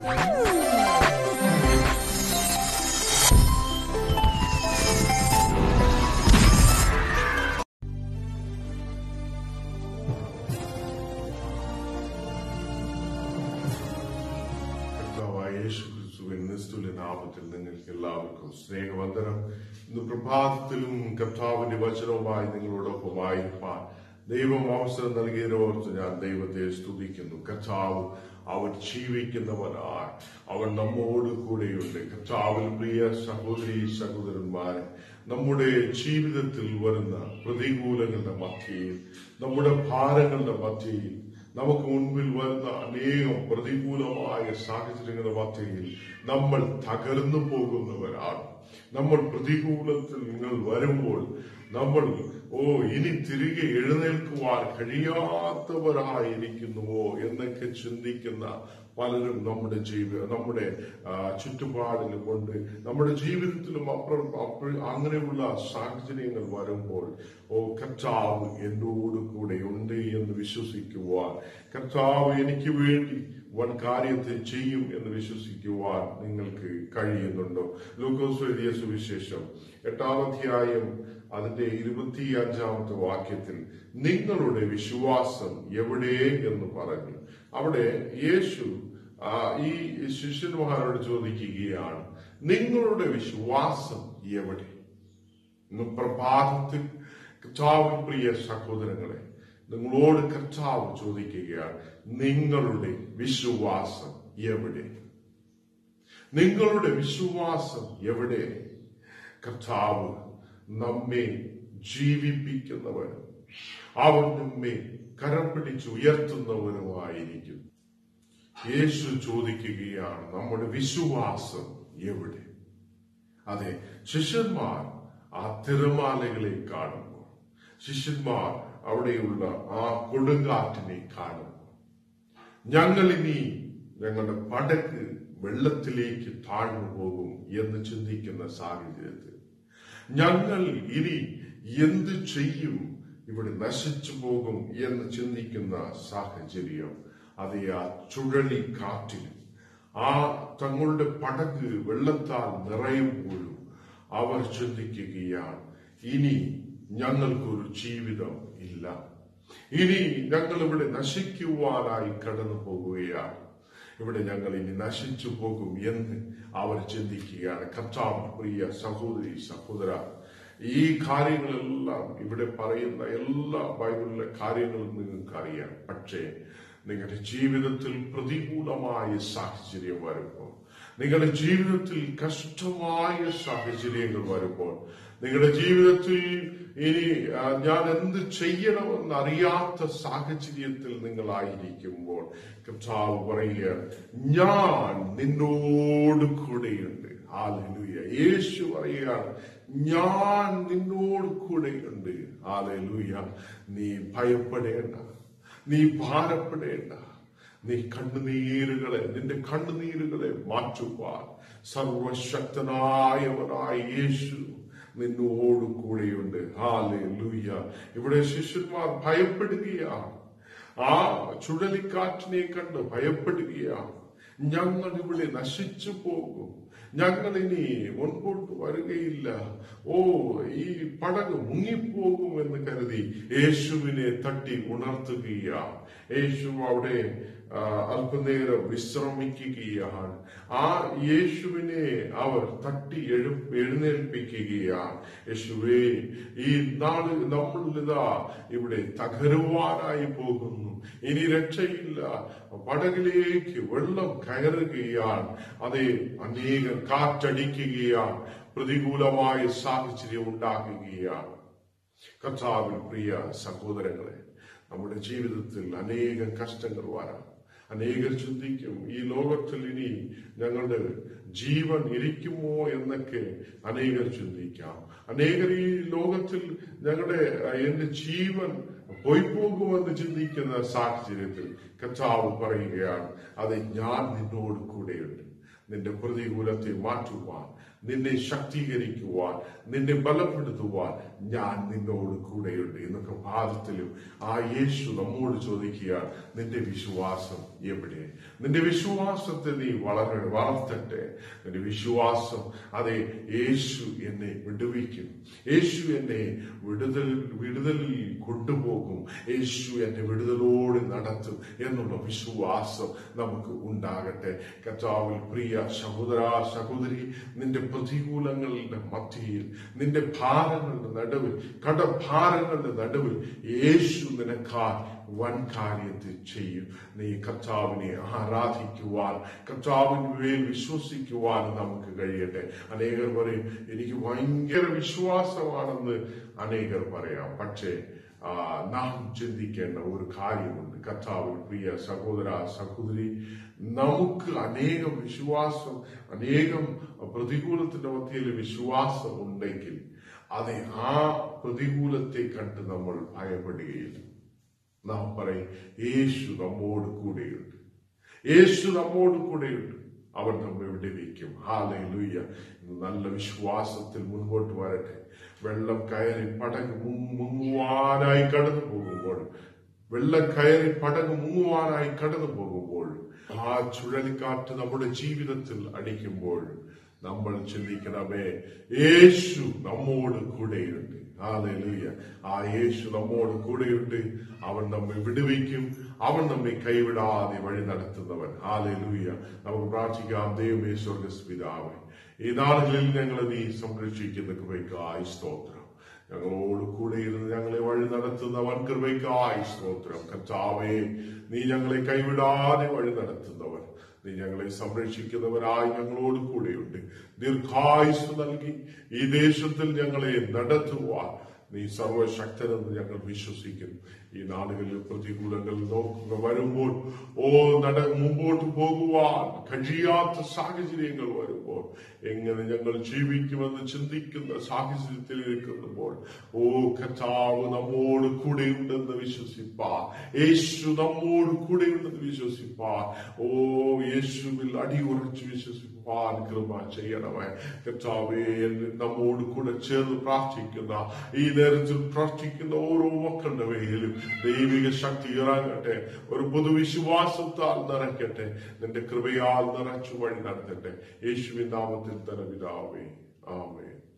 കർത്താവായ യേശു ക്രിസ്തുവിൻ നിസ്തുല്യ നാമത്തിൽ നിങ്ങൾക്ക് എല്ലാവർക്കും സ്നേഹവന്ദനം ഇന്ന് പ്രഭാതത്തിലും കർത്താവിന്റെ വചനവുമായി നിങ്ങളോടൊപ്പമായിരിക്കാൻ ദൈവം അവസരം നൽകിയതോർത്ത് ഞാൻ ദൈവത്തെ സ്തുതിക്കുന്നു കർത്താവ് അവൻ ജീവിക്കുന്നവനാണ് അവൻ നമ്മോട് കൂടെയുണ്ട് കർത്താവിൽ പ്രിയ സഹോദരി സഹോദരന്മാരെ നമ്മുടെ ജീവിതത്തിൽ വരുന്ന പ്രതികൂലങ്ങളുടെ മധ്യയിൽ നമ്മുടെ ഭാരങ്ങളുടെ മധ്യയിൽ നമുക്ക് മുൻപിൽ വരുന്ന അനേകം പ്രതികൂലമായ സാഹചര്യങ്ങളുടെ മധ്യയിൽ നമ്മൾ തകർന്നു പോകുന്നവരാണ് നമ്മൾ പ്രതികൂലത്തിൽ നിങ്ങൾ വരുമ്പോൾ നമ്മൾ ഓ ഇനി തിരികെ എഴുന്നേൽക്കുവാൻ കഴിയാത്തവരായിരിക്കുന്നുവോ എന്നൊക്കെ ചിന്തിക്കുന്ന പലരും നമ്മുടെ ജീവിത നമ്മുടെ ആ, ചുറ്റുപാടിലുമുണ്ട് നമ്മുടെ ജീവിതത്തിലും അപ്പുറം അപ്പുറം അങ്ങനെയുള്ള സാഹചര്യങ്ങൾ വരുമ്പോൾ ഓ കർത്താവ് എന്നോട് കൂടെ ഉണ്ട് എന്ന് വിശ്വസിക്കുവാൻ കർത്താവ് എനിക്ക് വേണ്ടി വൻ കാര്യത്തെ ചെയ്യും എന്ന് വിശ്വസിക്കുവാൻ നിങ്ങൾക്ക് കഴിയുന്നുണ്ടോ ലൂക്കോസ് എഴുതിയ സുവിശേഷം എട്ടാം അധ്യായം അതിന്റെ ഇരുപത്തി അഞ്ചാമത്തെ വാക്യത്തിൽ നിങ്ങളുടെ വിശ്വാസം എവിടെ എന്ന് പറഞ്ഞു അവിടെ യേശു ആ, ഈ ശിഷ്യന്മാരോട് ചോദിക്കുകയാണ് നിങ്ങളുടെ വിശ്വാസം എവിടെ ഇന്ന് പ്രഭാതത്തിൽ കർത്താവ് പ്രിയ സഹോദരങ്ങളെ നിങ്ങളോട് കർത്താവ് ചോദിക്കുകയാണ് നിങ്ങളുടെ വിശ്വാസം എവിടെ നിങ്ങളുടെ വിശ്വാസം എവിടെ കർത്താവ് നമ്മെ ജീവിപ്പിക്കുന്നവനും അവൻ നമ്മെ കരം പിടിച്ച് ഉയർത്തുന്നവനുമായിരിക്കും യേശു ചോദിക്കുകയാണ് നമ്മുടെ വിശ്വാസം എവിടെ അതെ ശിഷ്യന്മാർ ആ തിരമാലകളെ കാണുമ്പോൾ ശിഷ്യന്മാർ അവിടെയുള്ള ആ കൊടുങ്കാറ്റിനെ കാണുമ്പോൾ ഞങ്ങൾ ഇനി ഞങ്ങളുടെ പടക്ക് വെള്ളത്തിലേക്ക് താഴ്ന്നു പോകും എന്ന് ചിന്തിക്കുന്ന സാഹചര്യത്തിൽ ഞങ്ങൾ ഇനി എന്ത് ചെയ്യും ഇവിടെ നശിച്ചു പോകും എന്ന് ചിന്തിക്കുന്ന സാഹചര്യം അത് ആ ചുഴലിക്കാറ്റിൽ ആ തങ്ങളുടെ പടക്ക് വെള്ളത്താൽ നിറയുമ്പോഴും അവർ ചിന്തിക്കുകയാണ് ഇനി ഞങ്ങൾക്കൊരു ജീവിതം ഇല്ല ഇനി ഞങ്ങൾ ഇവിടെ നശിക്കുവാനായി കടന്നു പോകുകയാണ് ഇവിടെ ഞങ്ങൾ ഇനി നശിച്ചു പോകും എന്ന് അവർ ചിന്തിക്കുകയാണ് കർത്താവ് പ്രിയ സഹോദരി സഹോദര ഈ കാര്യങ്ങളെല്ലാം ഇവിടെ പറയുന്ന എല്ലാ ബൈബിളിലെ കാര്യങ്ങളും നിങ്ങൾക്ക് അറിയാം പക്ഷേ നിങ്ങളുടെ ജീവിതത്തിൽ പ്രതികൂലമായ സാഹചര്യം വരുമ്പോൾ നിങ്ങളുടെ ജീവിതത്തിൽ കഷ്ടമായ സാഹചര്യങ്ങൾ വരുമ്പോൾ നിങ്ങളുടെ ജീവിതത്തിൽ ഇനി ആ, ഞാൻ എന്ത് ചെയ്യണമെന്ന് അറിയാത്ത സാഹചര്യത്തിൽ നിങ്ങളായിരിക്കുമ്പോൾ കർത്താവ് പറയുക ഞാൻ നിന്നോട് കൂടെയുണ്ട് ഹാലലൂയ യേശു പറയുകയാണ് ഞാൻ നിന്നോട് കൂടെയുണ്ട് ഹാലലൂയ നീ ഭയപ്പെടേണ്ട നീ ഭാരപ്പെടേണ്ട നീ കണ്ണുനീരുകളെ നിന്റെ കണ്ണുനീരുകളെ മാറ്റുവാൻ സർവശക്തനായവനായ യേശു നിന്നോട് കൂടെയുണ്ട് ഹാലേ ലൂയ ഇവിടെ ശിഷ്യന്മാർ ഭയപ്പെടുകയാണ് ആ ചുഴലിക്കാറ്റിനെ കണ്ട് ഭയപ്പെടുകയാണ് ഞങ്ങൾ ഇവിടെ നശിച്ചു പോകും ഞങ്ങൾ ഇനി മുൻപോട്ട് വരികയില്ല ഓ ഈ പടക് മുങ്ങിപ്പോകും എന്ന് കരുതി യേശുവിനെ തട്ടി ഉണർത്തുകയാണ് യേശു അവിടെ ആ, അല്പനേരം വിശ്രമിക്കുകയാണ് ആ യേശുവിനെ അവർ തട്ടി എഴു എഴുന്നേൽപ്പിക്കുകയാണ് യേശുവേ ഈ നാള് നമ്മൾ ഇതാ ഇവിടെ തകരുവാനായി പോകുന്നു ഇനി രക്ഷയില്ല പടകിലേക്ക് വെള്ളം കയറുകയാണ് അതേ അനേകം കാറ്റടിക്കുകയാണ് പ്രതികൂലമായ സാഹചര്യം ഉണ്ടാക്കുകയാണ് കർത്താവിൽ പ്രിയ സഹോദരങ്ങളെ നമ്മുടെ ജീവിതത്തിൽ അനേകം കഷ്ടങ്ങൾ വരാം അനേകർ ചിന്തിക്കും ഈ ലോകത്തിൽ ഇനി ഞങ്ങളുടെ ജീവൻ ഇരിക്കുമോ എന്നൊക്കെ അനേകർ ചിന്തിക്കാം അനേകർ ഈ ലോകത്തിൽ ഞങ്ങളുടെ അഹ്, എന്റെ ജീവൻ പോയി പോകുമെന്ന് ചിന്തിക്കുന്ന സാഹചര്യത്തിൽ കർത്താവ് പറയുകയാണ് അത് ഞാൻ നിന്നോട് കൂടെയുണ്ട് നിന്റെ പ്രതികൂലത്തെ മാറ്റുവാൻ നിന്നെ ശക്തീകരിക്കുവാൻ നിന്നെ ബലപ്പെടുത്തുവാൻ ഞാൻ നിന്നോട് കൂടെയുണ്ട് എന്നൊക്കെ പാദത്തിലും ആ യേശു നമ്മോട് ചോദിക്കുകയാണ് നിന്റെ വിശ്വാസം എവിടെ നിന്റെ വിശ്വാസത്തെ നീ വളര വളർത്തട്ടെ നിന്റെ വിശ്വാസം അതെ യേശു എന്നെ വിടുവിക്കും യേശു എന്നെ വിടുതൽ വിടുതലിൽ കൊണ്ടുപോകും യേശു എന്നെ വിടുതലോടെ നടത്തും എന്നുള്ള വിശ്വാസം നമുക്ക് ഉണ്ടാകട്ടെ കർത്താവിൽ പ്രിയ സഹോദര സഹോദരി നിന്റെ പ്രതികൂലങ്ങളുടെ മധ്യയിൽ നിന്റെ ഭാരങ്ങളുടെ നടുവിൽ കടഭാരങ്ങളുടെ നടുവിൽ യേശു നിനക്കാർ വൻ കാര്യത്തിൽ ചെയ്യും നീ കർത്താവിനെ ആരാധിക്കുവാൻ കർത്താവിന് മേൽ വിശ്വസിക്കുവാൻ നമുക്ക് കഴിയട്ടെ അനേകർ പറയും എനിക്ക് ഭയങ്കര വിശ്വാസമാണെന്ന് അനേകർ പറയാം പക്ഷേ ആ, നാം ചിന്തിക്കേണ്ട ഒരു കാര്യമുണ്ട് കർത്താവിൽ പ്രിയ സഹോദര സഹോദരി നമുക്ക് അനേകം വിശ്വാസം അനേകം പ്രതികൂലത്തിന്റെ മധ്യയിൽ വിശ്വാസം ഉണ്ടെങ്കിൽ അതെ ആ പ്രതികൂലത്തെ കണ്ട് നമ്മൾ ഭയപ്പെടുകയില്ല നാം പറയും യേശു നമ്മോട് കൂടെയുണ്ട് യേശു നമ്മോട് കൂടെയുണ്ട് അവൻ നമ്മെ വിടുവിക്കും ഹാലേ ലൂയ്യ നല്ല വിശ്വാസത്തിൽ മുൻപോട്ട് വരട്ടെ വെള്ളം കയറി പടങ്ങ് മുങ്ങ- മുങ്ങുവാനായി കടന്നു പോകുമ്പോൾ വെള്ളം കയറി പടങ്ങ് മുങ്ങുവാനായി കടന്നു പോകുമ്പോൾ ആ ചുഴലിക്കാറ്റ് നമ്മുടെ ജീവിതത്തിൽ അടിക്കുമ്പോൾ നമ്മൾ ചിന്തിക്കണമേ യേശു നമ്മോട് കൂടെയുണ്ട് ഹാലൂയ ആ യേശു നമ്മോട് കൂടെയുണ്ട് അവൻ നമ്മെ വിടുവിക്കും അവൻ നമ്മെ കൈവിടാതെ വഴി നടത്തുന്നവൻ ഹാലൂയ നമുക്ക് പ്രാർത്ഥിക്കാം ദൈവമേ സ്വർഗസ്പിതാവേ ഈ നാളുകളിൽ ഞങ്ങളെ നീ സംരക്ഷിക്കുന്ന കൃപയ്ക്കായി സ്തോത്രം ഞങ്ങളോട് കൂടെ ഇരുന്ന് ഞങ്ങളെ വഴി നടത്തുന്ന വൻ കൃപയ്ക്കായി സ്തോത്രം കർത്താവേ നീ ഞങ്ങളെ കൈവിടാതെ വഴി നടത്തുന്നവർ നീ ഞങ്ങളെ സംരക്ഷിക്കുന്നവരായി ഞങ്ങളോട് കൂടെയുണ്ട് ദീർഘായുസ് നൽകി ഈ ദേശത്തിൽ ഞങ്ങളെ നടത്തുവാൻ നീ സർവശക്തനെന്ന് ഞങ്ങൾ വിശ്വസിക്കുന്നു ഈ നാടുകളിൽ പ്രതികൂലങ്ങൾ നോക്കുക വരുമ്പോൾ ഓ നട മുമ്പോട്ട് പോകുവാൻ കഴിയാത്ത സാഹചര്യങ്ങൾ വരുമ്പോൾ എങ്ങനെ ഞങ്ങൾ ജീവിക്കുമെന്ന് ചിന്തിക്കുന്ന സാഹചര്യത്തിൽ ഇരിക്കുമ്പോൾ ഓ കർത്താവ് നമ്മോട് കൂടെയുണ്ടെന്ന് വിശ്വസിപ്പാൻ യേശു നമ്മോട് കൂടെയുണ്ടെന്ന് വിശ്വസിപ്പാൻ ഓ യേശുവിൽ അടിയുറച്ച് വിശ്വസിപ്പാൻ കൃപ ചെയ്യണമേ കർത്താവേ നമ്മോട് കൂടെ ചേർന്ന് പ്രാർത്ഥിക്കുന്ന ഈ നേരത്തിൽ പ്രാർത്ഥിക്കുന്ന ഓരോ മക്കളുടെ മേലും ദൈവിക ശക്തി ഇറങ്ങട്ടെ ഒരു പൊതുവിശ്വാസത്താൽ നിറയ്ക്കട്ടെ നിന്റെ കൃപയാൽ നിറച്ചു വഴി നടത്തട്ടെ യേശുവിൻ നാമത്തിൽ തന്നെ പിതാവേ ആമേൻ